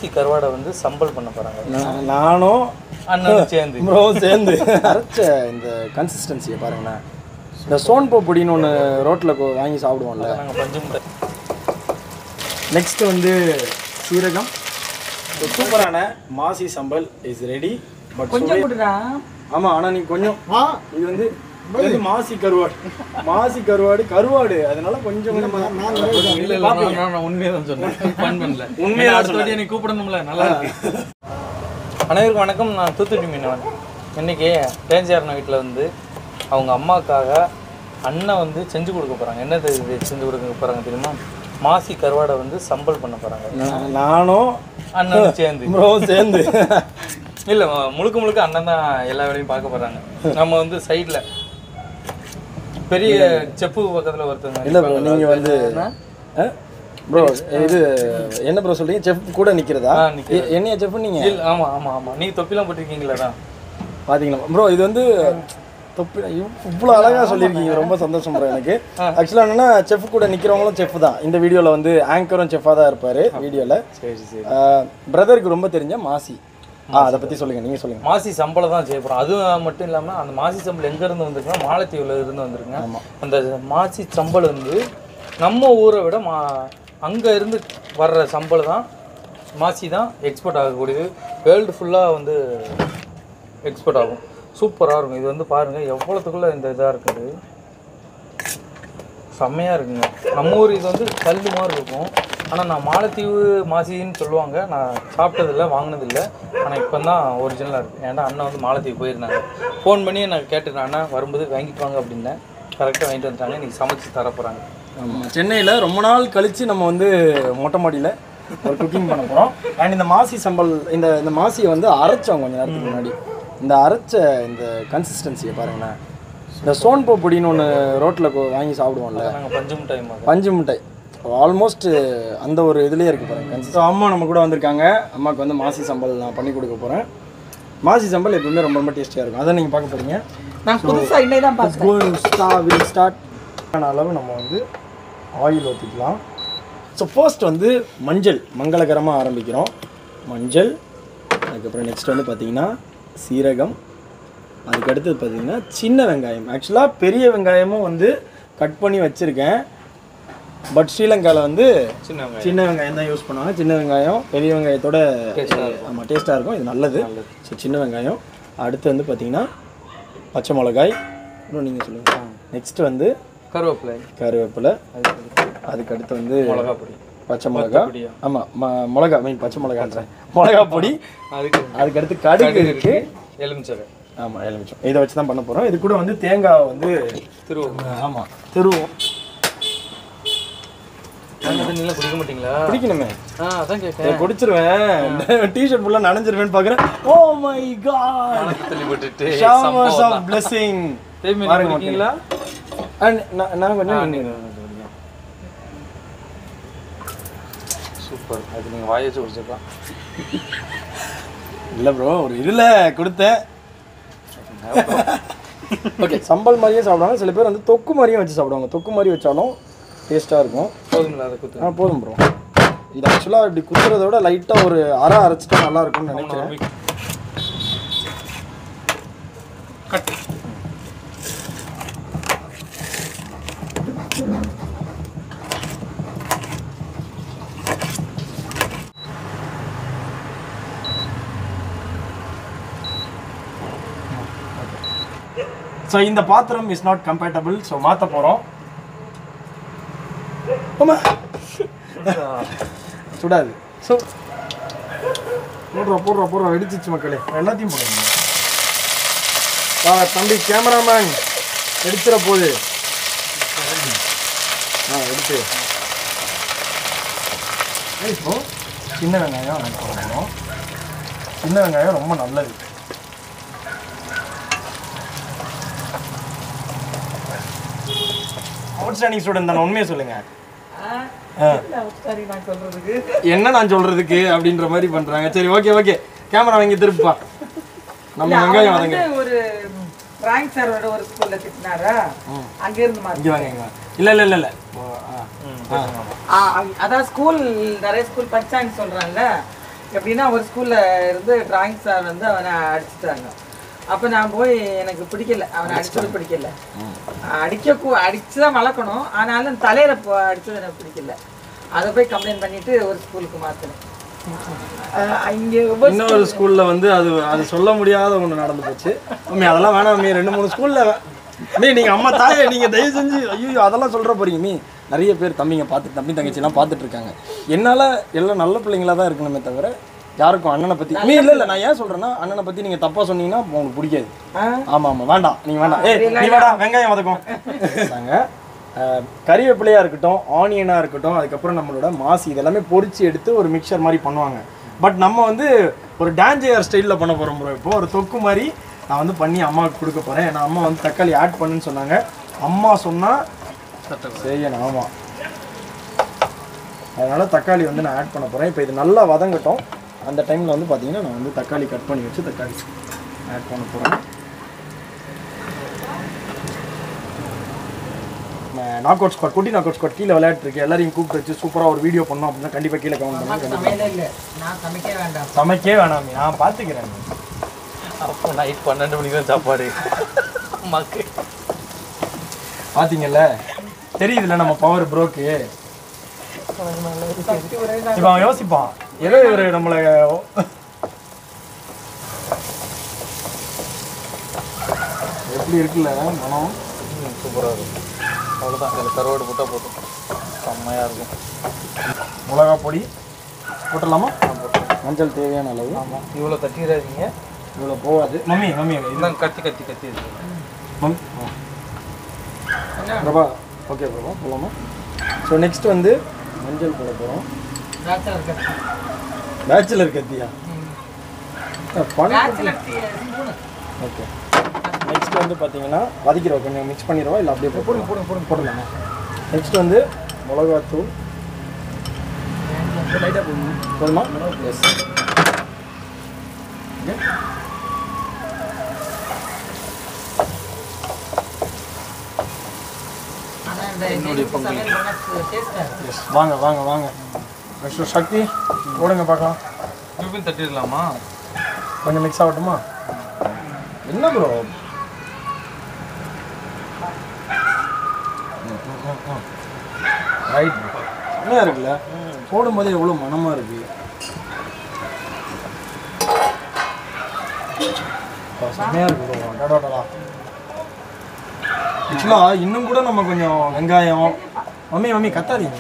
மாசி கருவாடை வந்து சம்பல் பண்ண போறாங்க நான் நானும் அண்ணனும் சேர்ந்து ப்ரோ சேர்ந்து அரைச்ச இந்த கன்சிஸ்டன்சியை பாருங்களேன் இந்த சோன்போ பொடின்னு ஒன்று ரோட்டில் வாங்கி சாப்பிடுவோம்ல நாங்கள் பஞ்சு முட்டை நெக்ஸ்ட் வந்து சீரகம் So, சூப்பரான maasi sambal is ready but கொஞ்சம் கொடுடா ஆமா ஆனா நீ கொஞ்சம் இது வந்து இது வந்து மாசி கருவாடு மாசி கருவாடு கருவாடு அதனால கொஞ்சம் கொஞ்சம் இல்ல இல்ல நான் நான் உண்மையை தான் சொன்னேன் ஃபன் பண்ணல உண்மையை அடுத்த வாட்டி என்னை கூப்பிடணும்ல நல்லா இருக்கு அனைவருக்கும் வணக்கம் நான் தூத்துக்குடி மீனவன் இன்னைக்கு ரேஞ்சாரண வீட்டில் வந்து அவங்க அம்மாவுக்காக அண்ணன் வந்து செஞ்சு கொடுக்க போறாங்க என்ன இது செஞ்சு கொடுக்க போறாங்க தெரியுமா மாசி கருவாடை வந்து சம்பல் பண்ண போறாங்க நான் நானும் அண்ணனும் சேர்ந்து ப்ரோ சேர்ந்து இல்ல முழுக்க முழுக்க அண்ணன் தான் எல்லா வேலையும் பார்க்க போறாங்க நம்ம வந்து சைடுல பெரிய செப்பு பக்கத்துல ஒருத்தவங்க இல்ல ப்ரோ நீங்க வந்து ப்ரோ இது என்ன ப்ரோ சொல்றீங்க செஃப் கூட நிக்கிறதா ஆ, நிக்கிறேன். எ- என்னைய செஃப் நீங்க இல்ல, ஆமா ஆமா ஆமா நீ தொப்பிலாம் போட்டிருக்கீங்களா பாத்தீங்களா ப்ரோ இது வந்து தொப்பி இவ்- இவ்வளோ அழகா சொல்லியிருக்கீங்க ரொம்ப சந்தோஷம் ப்ரோ எனக்கு ஆக்சுவலாக என்னன்னா செஃப் கூட நிக்கிறவங்களும் செஃப் தான் இந்த வீடியோல வந்து ஆங்கரும் செஃபாக தான் இருப்பாரு வீடியோல சரி சரி பிரதருக்கு ரொம்ப தெரிஞ்ச மாசி ஆ அதை பத்தி சொல்லுங்க நீங்க சொல்லுங்க மாசி சம்பளம் தான் செய்ய போறோம் அது மட்டும் இல்லாம அந்த மாசி சம்பளம் எங்க இருந்து வந்திருக்குன்னா மாலத்தீவுல இருந்து வந்திருக்குங்க அந்த மாசி சம்பளம் வந்து நம்ம ஊரை விட மா அங்க இருந்து வர்ற சம்பளம் தான் மாசி தான் எக்ஸ்போர்ட் ஆகக்கூடியது வேர்ல்டு ஃபுல்லாக வந்து எக்ஸ்போர்ட் ஆகும் சூப்பராக இருக்கும் இது வந்து பாருங்க எவ்வளோத்துக்குள்ள இந்த இதாக இருக்குது செம்மையாக இருக்குங்க நம்ம ஊர் இது வந்து கல் மாதிரி இருக்கும் ஆனால் நான் மாலத்தீவு மாசின்னு சொல்லுவாங்க நான் சாப்பிட்டதில்ல வாங்கினதில்ல ஆனால் இப்போ தான் ஒரிஜினலாக இருக்குது ஏன்னா அண்ணன் வந்து மாலத்தீவு போயிருந்தாங்க ஃபோன் பண்ணி நான் கேட்டுருந்தேன் அண்ணா வரும்போது வாங்கிட்டு வாங்க அப்படின்னேன் கரெக்டாக வாங்கிட்டு வந்துட்டாங்க இன்றைக்கி சமைச்சு தர போகிறாங்க ஆமா சென்னையில ரொம்ப நாள் கழிச்சு நம்ம வந்து மொட்டை மாடியில ஒரு குக்கிங் பண்ண போறோம் அண்ட் இந்த மாசி சம்பல் இந்த இந்த மாசியை வந்து அரைச்சோம் கொஞ்ச நேரத்துக்கு முன்னாடி இந்த அரைச்ச இந்த கன்சிஸ்டன்சியை பாருங்களேன் இந்த சோன்போ பொடின்னு ஒன்று ரோட்டில் வாங்கி சாப்பிடுவோம்ல நாங்கள் பஞ்சு மிட்டாய் மாதிரி பஞ்சு மிட்டாய் ஆல்மோஸ்ட் அந்த ஒரு இதுலேயே இருக்குது பாருங்க கன்சிஸ்ட் அம்மா நம்ம கூட வந்திருக்காங்க அம்மாவுக்கு வந்து மாசி சம்பல் நான் பண்ணி கொடுக்க போகிறேன் மாசி சம்பல் எப்பவுமே ரொம்ப ரொம்ப டேஸ்டியாக இருக்கும் அதை நீங்கள் பார்க்க போகிறீங்க நான் புதுசா இன்னைக்கு தான் பார்த்தேன் வில் ஸ்டார்ட் அளவு நம்ம வந்து ஆயில் ஊற்றிக்கலாம் ஸோ ஃபர்ஸ்ட் வந்து மஞ்சள் மங்களகரமாக ஆரம்பிக்கிறோம் மஞ்சள் அதுக்கப்புறம் நெக்ஸ்ட் வந்து பார்த்தீங்கன்னா சீரகம் அதுக்கு அடுத்தது பார்த்தீங்கன்னா சின்ன வெங்காயம் ஆக்சுவலாக பெரிய வெங்காயமும் வந்து கட் பண்ணி வச்சுருக்கேன் பட் ஸ்ரீலங்காவில் வந்து சின்ன வெங்காயம். சின்ன வெங்காயம் தான் யூஸ் பண்ணுவாங்க சின்ன வெங்காயம் பெரிய வெங்காயத்தோட ஆமாம் டேஸ்ட்டாக இருக்கும் இது நல்லது ஸோ சின்ன வெங்காயம் அடுத்து வந்து பார்த்தீங்கன்னா பச்சை மிளகாய் இன்னும் நீங்கள் சொல்லுங்கள் நெக்ஸ்ட் வந்து கருவேப்பிலை கருவேப்பிலை அதுக்கு அடுத்து வந்து மிளகா பொடி பச்சை மிளகா பொடியா? ஆமாம் ம மிளகா மீன் பச்சை மிளகான்றேன் மிளகா பொடி அதுக்கு அதுக்கு அடுத்து கடுகு இருக்கு எலுமிச்சகை ஆமாம் எலுமிச்சம் இதை வச்சு தான் பண்ண போகிறோம் இது கூட வந்து தேங்காய் வந்து திருவள்ளூர் ஆமாம் திருவோம் தேங்காய் தண்ணியெல்லாம் குடிக்க மாட்டீங்களா பிடிக்கணுமே ஆ அதான் கேட்கேன் இதை குடிச்சிருவேன் டிஷர்ட் ஃபுல்லாக நனைஞ்சிருவேன்னு பார்க்குறேன் ஓ மை காட் தள்ளி போட்டுட்டு ஷவர்ஸ் ஆஃப் பிளெஸிங் தேய்மை பாருங்க குடிக்கீங்களா அண்ட் நான் கொஞ்சம் சூப்பர் அது நீங்கள் வாயை வச்சு குடிச்சிருக்கலாம் இல்லை ப்ரோ ஒரு இதில் கொடுத்தேன் ஓகே சம்பல் மாதிரியே சாப்பிடுவாங்க சில பேர் வந்து தொக்கு மாதிரியும் வச்சு சாப்பிடுவாங்க தொக்கு மாதிரி வச்சாலும் டேஸ்ட்டாக இருக்கும் போதுங்களா அதை குத்து ஆ போதும் ப்ரோ இது ஆக்சுவலாக இப்படி குத்துறத விட லைட்டாக ஒரு அரை அரைச்சிட்டா நல்லா இருக்கும்னு நினைக்கிறேன் ஸோ இந்த பாத்திரம் இஸ் நாட் கம்பேட்டபிள் ஸோ மாற்ற போகிறோம் ஆமா சுடாது ஸோ போடுறோம் போடுறோம் போடுறோம் வெடிச்சிச்சு மக்களே எல்லாத்தையும் போடுங்க வா தம்பி கேமராமேன் எடுத்துற போகுது ஆ எடுத்து இப்போ சின்ன வெங்காயம் நம்ம போட போகிறோம் சின்ன வெங்காயம் ரொம்ப நல்லது அவுட் ஸ்டாண்டிங் ஸ்டூடெண்ட் தானே உண்மையை சொல்லுங்க ஆ. சரி நான் சொல்றதுக்கு என்ன நான் சொல்றதுக்கு அப்படின்ற மாதிரி பண்றாங்க சரி ஓகே ஓகே கேமரா வாங்கி திருப்பா நம்ம வெங்காயம் வதங்க வந்து ஒரு பிராங்க் சாரோட ஒரு ஸ்கூல்ல திட்டினாரா அங்க இருந்து மாத்தி இங்க வாங்க இங்க வாங்க. இல்ல இல்ல இல்ல இல்ல ஓ, ஆ. ஆ. ஆ, அங்க- அதான் ஸ்கூல் நிறைய ஸ்கூல் படிச்சாங்க சொல்றாங்கல்ல எப்படின்னா ஒரு ஸ்கூல்ல இருந்து டிராயிங் சார் வந்து அவனை அடிச்சுட்டாங்க அப்போ நான் போய் எனக்கு பிடிக்கல அவனை அடிச்சது பிடிக்கல அடிக்க கூ அடிச்சு தான் வளர்க்கணும் ஆனாலும் தலையில போ- அடிச்சது எனக்கு பிடிக்கல அதை போய் கம்ப்ளைண்ட் பண்ணிட்டு ஒரு ஸ்கூலுக்கு மாற்றினேன் இங்கே இன்னொரு ஸ்கூல்ல வந்து அது அது சொல்ல முடியாத ஒண்ணு நடந்து போச்சு மம்மி அதெல்லாம் வேணாம் மீ ரெண்டு மூணு ஸ்கூல்ல மீ நீங்க அம்மா தாயே நீங்க தயவு செஞ்சு ஐயோ அதெல்லாம் சொல்ற போறீங்க மீ நிறைய பேர் தம்பிங்க பார்த்து தம்பி தங்கச்சிலாம் பார்த்துட்டு இருக்காங்க என்னால எல்லாம் நல்ல பிள்ளைங்களா தான் இருக்கணுமே தவிர யாருக்கும் அண்ணனை பத்தி மீ இல்ல இல்ல நான் ஏன் சொல்றேன்னா அண்ணனை பத்தி நீங்க தப்பா சொன்னீங்கன்னா உங்களுக்கு பிடிக்காது ஆமா ஆமா வேண்டாம் நீங்க வேண்டாம் ஏய் நீ வேடா வெங்காயம் வதக்கும் நாங்க அஹ், கறிவேப்பிலையா இருக்கட்டும் ஆனியனா இருக்கட்டும் அதுக்கப்புறம் நம்மளோட மாசி இதெல்லாமே பொரிச்சு எடுத்து ஒரு மிக்சர் மாதிரி பண்ணுவாங்க பட் நம்ம வந்து ஒரு டான்ஜியர் ஸ்டைலில் பண்ண போகிறோம் ப்ரோ இப்போ ஒரு தொக்கு மாதிரி நான் வந்து பண்ணி அம்மாவுக்கு கொடுக்க போகிறேன் ஏன்னா அம்மா வந்து தக்காளி ஆட் பண்ணுன்னு சொன்னாங்க அம்மா சொன்னால் செய்யணும் ஆமாம் அதனால் தக்காளி வந்து நான் ஆட் பண்ண போகிறேன் இப்போ இது நல்லா வதங்கட்டும் அந்த டைமில் வந்து பார்த்தீங்கன்னா நான் வந்து தக்காளி கட் பண்ணி வச்சு தக்காளி ஆட் பண்ண போகிறேன் நாக் அவுட் ஸ்குவாட் குட்டி நாக் அவுட் ஸ்குவாட் கீழே விளையாட்டு இருக்கு எல்லாரையும் கூப்பிட்டு வச்சு சூப்பராக ஒரு வீடியோ பண்ணோம் அப்படின்னா கண்டிப்பாக கீழே கமெண்ட் பண்ணுங்க சமையலே இல்லை நான் சமைக்க வேண்டாம் சமைக்கவே வேணாம் நான் பார்த்துக்கிறேன் அப்போ நைட் பன்னெண்டு மணிக்கு தான் சாப்பாடு அம்மாக்கு பார்த்தீங்கல்ல தெரியுதுல்ல நம்ம பவர் ப்ரோக்கு இப்போ அவன் யோசிப்பான் ஏதோ இவர் நம்மளை எப்படி இருக்குல்ல மனம் சூப்பராக இருக்கும் அவ்வளோதான் அதில் கருவாடு போட்டால் போதும் செம்மையாக இருக்கும் மிளகா பொடி போட்டுடலாமா மஞ்சள் தேவையான அளவு ஆமாம் இவ்வளோ தட்டிடாதீங்க இவ்வளோ போகாது மம்மி மம்மி இது இதுதான் கத்தி கத்தி கத்தி இருக்கு மம்மி பிரபா ஓகே பிரபா போகலாமா ஸோ நெக்ஸ்ட் வந்து மஞ்சள் போட போகிறோம் பேச்சுலர் கத்தி பேச்சுலர் கத்தியா பண்ண பேச்சுலர் ஸ்பூனு ஓகே நெக்ஸ்ட் வந்து பார்த்தீங்கன்னா வதக்கிடுவோம் கொஞ்சம் மிக்ஸ் பண்ணிடுவோம் இல்லை அப்படியே போடுங்க போடுங்க போடுங்க போடலாமா நெக்ஸ்ட் வந்து மிளகாத்தூள் லைட்டாக போடணும் போதுமா எஸ் ஆனால் இந்த நெருப்பு சமையல் பண்ண டேஸ்ட்டாக இருக்கும் எஸ் வாங்க வாங்க வாங்க நெக்ஸ்ட் சக்தி போடுங்க பார்க்கலாம் திருப்பியும் தட்டிடலாமா கொஞ்சம் மிக்ஸ் ஆகட்டுமா என்ன ப்ரோ ரைட் செம்மையாக இருக்குல்ல போடும்போது எவ்வளோ மனமாக இருக்கு அப்பா, செம்மையா இருக்கு ப்ரோ டடோடா ஆக்சுவலாக இன்னும் கூட நம்ம கொஞ்சம் வெங்காயம் மம்மி மம்மி கத்தாதீங்க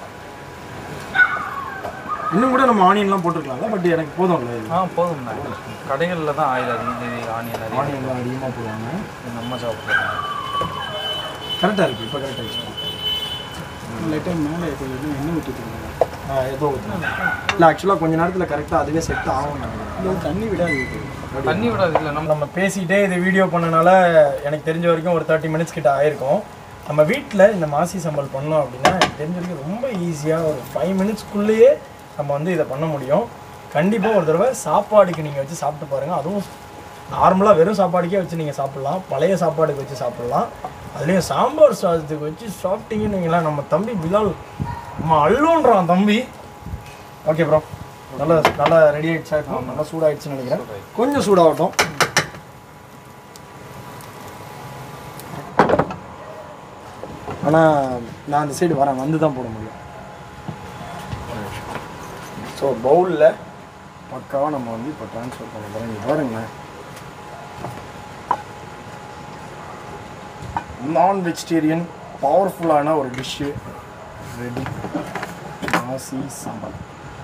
இன்னும் கூட நம்ம ஆனியன்லாம் போட்டிருக்கலாம்ல பட் எனக்கு போதும்ல இது ஆ போதும் கடைகளில் தான் ஆயில் அதிகம் இது ஆனியன் அதிகம் ஆனியன்லாம் அதிகமாக போடுவாங்க இது நம்ம சாப்பிட்றோம் கரெக்டாக இருக்குது இப்போ கரெக்டாக வச்சுக்கோங்க லைட்டாக மேலே கொஞ்சம் எண்ணெய் ஊற்றிட்டு ஆ ஏதோ இல்லை ஆக்சுவலாக கொஞ்ச நேரத்தில் கரெக்டாக அதுவே செட் ஆகும் நினைக்கிறேன் தண்ணி விடாது இது. தண்ணி விடாது இல்லை நம்ம நம்ம பேசிகிட்டே இது வீடியோ பண்ணனால எனக்கு தெரிஞ்ச வரைக்கும் ஒரு தேர்ட்டி மினிட்ஸ் கிட்ட ஆயிருக்கும் நம்ம வீட்டில் இந்த மாசி சம்பல் பண்ணோம் அப்படின்னா எனக்கு தெரிஞ்ச வரைக்கும் ரொம்ப ஈஸியாக ஒரு ஃபைவ் மினிட்ஸ்க்குள்ளேயே நம்ம வந்து இதை பண்ண முடியும் கண்டிப்பாக ஒரு தடவை சாப்பாடுக்கு நீங்கள் வச்சு சாப்பிட்டு பாருங்கள் அதுவும் நார்மலாக வெறும் சாப்பாடுக்கே வச்சு நீங்கள் சாப்பிட்லாம் பழைய சாப்பாடுக்கு வச்சு சாப்பிட்லாம் அதுலேயும் சாம்பார் சாதத்துக்கு வச்சு சாப்பிட்டீங்கன்னு வைங்களேன் நம்ம தம்பி பிலால் நம்ம அள்ளோன்றான் தம்பி ஓகே ப்ரோ நல்லா நல்லா ரெடி ஆயிடுச்சா இப்போ நல்லா சூடாயிடுச்சுன்னு நினைக்கிறேன் கொஞ்சம் சூடாகட்டும் ஆனால் நான் அந்த சைடு வரேன் வந்து தான் போட முடியும் ஸோ பவுலில் பக்காவாக நம்ம வந்து இப்போ ட்ரான்ஸ்ஃபர் பண்ண போகிறோம் இங்கே பாருங்களேன் நான் வெஜிடேரியன் பவர்ஃபுல்லான ஒரு டிஷ்ஷு ரெடி மாசி சம்பல்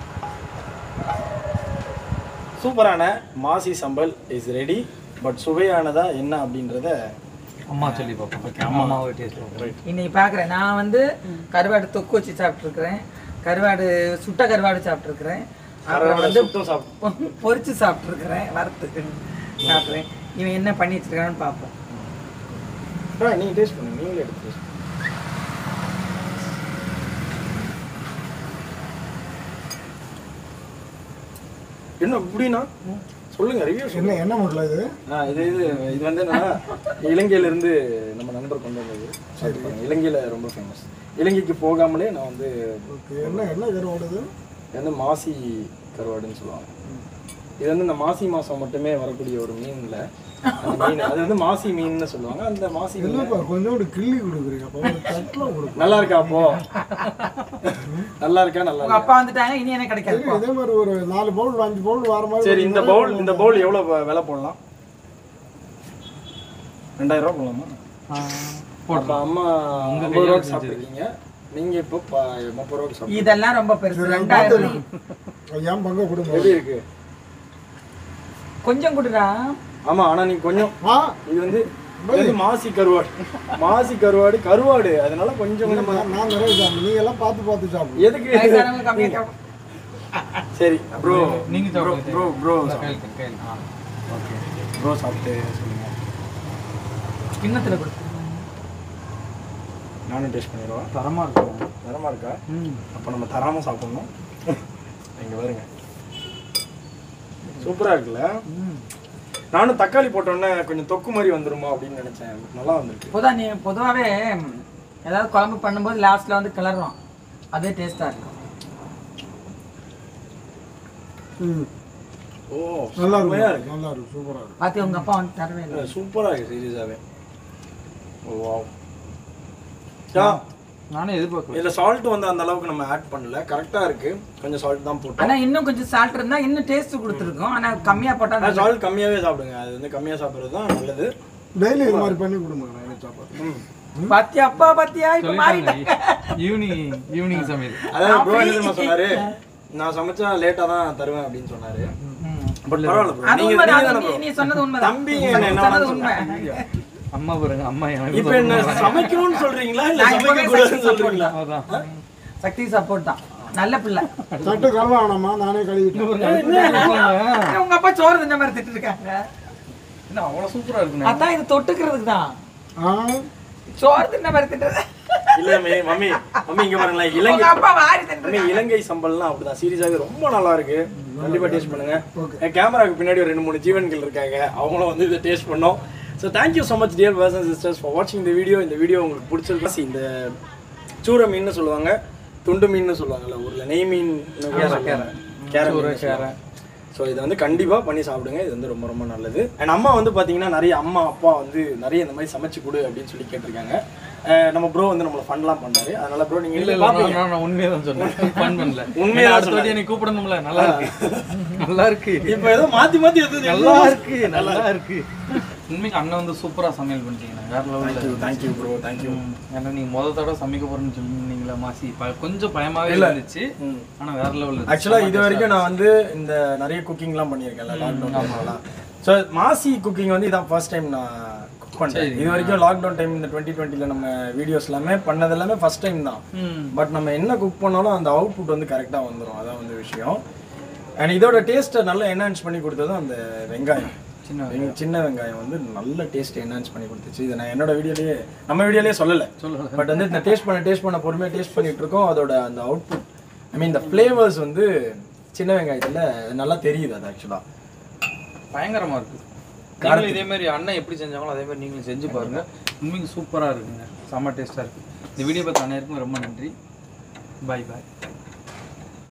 சூப்பரான maasi sambal is ready but சுவையானதா என்ன அப்படின்றத அம்மா சொல்லி பார்ப்போம் ஓகே அம்மாவை டேஸ்ட் பார்ப்போம் இன்னைக்கு பார்க்குறேன் நான் வந்து கருவாடு தொக்கு வச்சு சாப்பிட்ருக்குறேன் கருவாடு சுட்ட கருவாடு சாப்பிட்ருக்குறேன் அப்புறம் வந்து சுத்தம் சாப்பிட்டு பொரிச்சு சாப்பிட்ருக்குறேன் வறுத்து சாப்பிட்றேன் இவன் என்ன பண்ணி வச்சிருக்கான்னு பார்ப்போம் நீங்கள் டேஸ்ட் பண்ணுங்க நீங்களே எடுத்து டேஸ்ட் என்ன இப்படின்னா சொல்லுங்க ரிவ்யூ என்ன என்ன முறையில் இது ஆ இது இது இது வந்து என்னன்னா இலங்கையிலேருந்து நம்ம நண்பர் கொண்டு வந்தது சாப்பிட்டு இலங்கையில் ரொம்ப ஃபேமஸ் இலங்கைக்கு போகாமலே நான் வந்து ஓகே என்ன என்ன கருவாடு இது இது வந்து மாசி கருவாடுன்னு சொல்லுவாங்க இது வந்து இந்த மாசி மாதம் மட்டுமே வரக்கூடிய ஒரு மீன் இல்லை அந்த மீன் அது வந்து மாசி மீன்னு சொல்லுவாங்க அந்த மாசி மீன் இல்லைப்பா கொஞ்சோண்டு கிள்ளி கொடுக்குறீங்க அப்போ ஒரு தட்டில் கொடுக்கும் நல்லா இருக்கா அப்போ நல்லா இருக்கா நல்லா உங்க இருக்கா அப்பா வந்துட்டாங்க இனி என்ன கிடைக்காது போ. இதே மாதிரி ஒரு நாலு பவுல் அஞ்சு பவுல் வர மாதிரி சரி இந்த பவுல் இந்த பவுல் எவ்வளோ வ- விலை போடலாம் ரெண்டாயிரம் ரூபா போடலாமா அப்போ அம்மா ஐம்பது ரூபாய்க்கு சாப்பிட்ருக்கீங்க நீங்கள் இப்போ ப- முப்பது ரூபாய்க்கு சாப்பிட்டு இதெல்லாம் ரொம்ப பெருசு ரெண்டாயிரம் ஏன் பங்க கொடுங்க எப்படி இருக்கு கொஞ்சம் கொடுடா ஆமா ஆனா நீ கொஞ்சம் ஆ இது வந்து இது வந்து மாசி கருவாடு மாசி கருவாடு கருவாடு அதனால கொஞ்சம் கொஞ்சம் நான் நான் நிறைய சாப்பிடு நீங்க எல்லாம் பார்த்து பார்த்து சாப்பிடு எதுக்கு வயசானவங்க கம்மியா சாப்பிடும். சரி ப்ரோ நீங்க ப்ரோ சாப்பிடுங்க. ப்ரோ ப்ரோ கையில் கையில் ஆ ஓகே ப்ரோ சாப்பிட்டு சொல்லுங்க கிண்ணத்துல கொடுத்து நானும் டேஸ்ட் பண்ணிடுவா தரமாக இருக்கும் தரமா இருக்கா ம் அப்போ நம்ம தராம சாப்பிடணும் இங்க பாருங்க சூப்பரா இருக்குல்ல நானும் தக்காளி போட்டோன்னே கொஞ்சம் தொக்கு மாதிரி வந்துருமா அப்படின்னு நினைச்சேன் நல்லா வந்திருக்கு பொதுவா நீ பொதுவாகவே ஏதாவது குழம்பு பண்ணும்போது லாஸ்ட்ல வந்து கிளறுவோம் அதே டேஸ்டா இருக்கும் ம் ஓ நல்லா செம்மையா இருக்கும் நல்லா இருக்கும் சூப்பரா இருக்கும் பாத்தி உங்க அப்பா வந்து தரவே இல்லை சூப்பரா இருக்கு சீரியஸாவே ஓ வாவ் நானே எதிர்பார்க்கல இதுல சால்ட் வந்து அந்த அளவுக்கு நம்ம ஆட் பண்ணல கரெக்டா இருக்கு கொஞ்சம் சால்ட் தான் போட்டோம் ஆனா இன்னும் கொஞ்சம் சால்ட் இருந்தா இன்னும் டேஸ்ட் கொடுத்துருக்கும் ஆனா கம்மியா போட்டா நல்லா- சால்ட் கம்மியாவே சாப்பிடுங்க அது வந்து கம்மியா சாப்பிடுறது தான் நல்லது டெய்லி இது மாதிரி பண்ணி கொடுங்க நான் சாப்பாடு ம். பாத்தியா அப்பா பாத்தியா இப்ப மாறிட்டாங்க ஈவினிங் ஈவினிங் சமையல் அதாவது ப்ரோ என்ன தெரியுமா சொன்னாரு நான் சமைச்சா லேட்டா தான் தருவேன் அப்படின்னு சொன்னாரு பட் பரவாயில்ல bro. அது நீங்க உண்மைதான் நீங்க அது தானே நீ- bro. நீ சொன்னது உண்மைதான் தம்பி நீ என்ன என்ன சொன்னது வேணாலும் உண்மை அம்மா பாருங்க அம்மா எனக்கு இப்ப என்ன சமைக்கணும்னு சொல்றீங்களா இல்ல நான் சமைக்க இப்பவே கூடாதுன்னு சக்தி சொல்றீங்களா அதான் சக்தி சப்போர்ட் தான் நல்ல பிள்ளை தட்டு கழுவ வேணாமா நானே கழுவிட்டேன் உங்க அப்பா சோறு தின்ன மாதிரி திட்டு இருக்காங்க என்ன அவ்வளோ சூப்பராக இருக்குண்ணே அதான் இது தொட்டுக்கிறதுக்கு தான் ஆ சோறு தின்ன மாதிரி திட்டுறது இல்ல மம்மி மம்மி மம்மி இங்க பாருங்களேன் இலங்கை உங்க அப்பா வாரி தின்று மம்மி இலங்கை சம்பல்னா அப்படிதான் சீரியஸாவே ரொம்ப நல்லா இருக்கு கண்டிப்பா டேஸ்ட் பண்ணுங்க என் கேமராக்கு பின்னாடி ஒரு ரெண்டு மூணு ஜீவன்கள் இருக்காங்க அவங்களும் வந்து இதை டேஸ்ட் பண்ணோம் so thank you so much dear person sisters for வாட்சிங் இந்த வீடியோ இந்த வீடியோ உங்களுக்கு பிடிச்சிருக்கு இந்த சூர மீன் சொல்லுவாங்க துண்டு மீன் சொல்லுவாங்கல்ல ஊர்ல நெய் மீன் கேர ஸோ இதை வந்து கண்டிப்பாக பண்ணி சாப்பிடுங்க இது வந்து ரொம்ப ரொம்ப நல்லது அண்ட் அம்மா வந்து பார்த்தீங்கன்னா நிறைய அம்மா அப்பா வந்து நிறைய இந்த மாதிரி சமைச்சு கொடு அப்படின்னு சொல்லி கேட்டிருக்காங்க அஹ் நம்ம ப்ரோ வந்து நம்மளை ஃபன்லாம் பண்ணாரு அதனால ப்ரோ இல்ல நீங்கள் இல்ல பார்ப்பீங்க நான் நான் உண்மையா தான் சொன்னேன் ஃபன் பண்ணல உண்மையா உண்மையா தான் அடுத்த வாட்டி என்னை கூப்பிடணும்ல நல்லா இருக்கு நல்லா இருக்கு இப்போ ஏதோ மாற்றி மாற்றி எது நல்லா இருக்கு நல்லா இருக்கு உண்மைக்கு அண்ணன் வந்து சூப்பரா சமையல் பண்ணிட்டீங்க வேற லெவலில் தேங்க்யூ ப்ரோ தேங்க்யூ ஏன்னா நீங்க முத தடவை சமைக்க போறேன்னு சொல்லிருந்தீங்களா மாசி ப- கொஞ்சம் பயமாவே இருந்துச்சு ஆனா வேற லெவல் ஆக்சுவலாக இது வரைக்கும் நான் வந்து இந்த நிறைய குக்கிங்லாம் பண்ணியிருக்கேன்ல லாக்டவுன் ஸோ மாசி குக்கிங் வந்து இதான் ஃபர்ஸ்ட் டைம் நான் குக் பண்ணுறேன் இது வரைக்கும் லாக்டவுன் டைம் இந்த டுவெண்ட்டி டுவெண்ட்டியில் நம்ம வீடியோஸ் எல்லாமே பண்ணது எல்லாமே ஃபர்ஸ்ட் டைம் தான் பட் நம்ம என்ன குக் பண்ணாலும் அந்த அவுட்புட் வந்து கரெக்டாக வந்துடும் அதான் வந்து விஷயம் அண்ட் இதோட டேஸ்ட்டை நல்லா என்ஹான்ஸ் பண்ணி கொடுத்ததும் அந்த வெங்காயம் சின்ன வெங்க- சின்ன வெங்காயம் வந்து நல்ல டேஸ்ட் என்ஹான்ஸ் பண்ணி கொடுத்துச்சு இதை நான் என்னோட வீடியோலயே நம்ம வீடியோலயே சொல்லலை சொல்லல. பட் வந்து இந்த டேஸ்ட் பண்ண டேஸ்ட் பண்ண பொறுமையாக டேஸ்ட் பண்ணிட்டு இருக்கோம் அதோட அந்த அவுட்புட் ஐ மீன் இந்த ஃப்ளேவர்ஸ் வந்து சின்ன வெங்காயத்தில் நல்லா தெரியுது அது ஆக்சுவலாக பயங்கரமா இருக்கு நீங்களும் இதே மாதிரி அண்ணன் எப்படி செஞ்சாங்களோ அதே மாதிரி நீங்களும் செஞ்சு பாருங்க உண்மைக்கு சூப்பரா இருக்குங்க செம்ம டேஸ்டா இருக்கு இந்த வீடியோ பார்த்த அனைவருக்கும் ரொம்ப நன்றி பாய் பாய்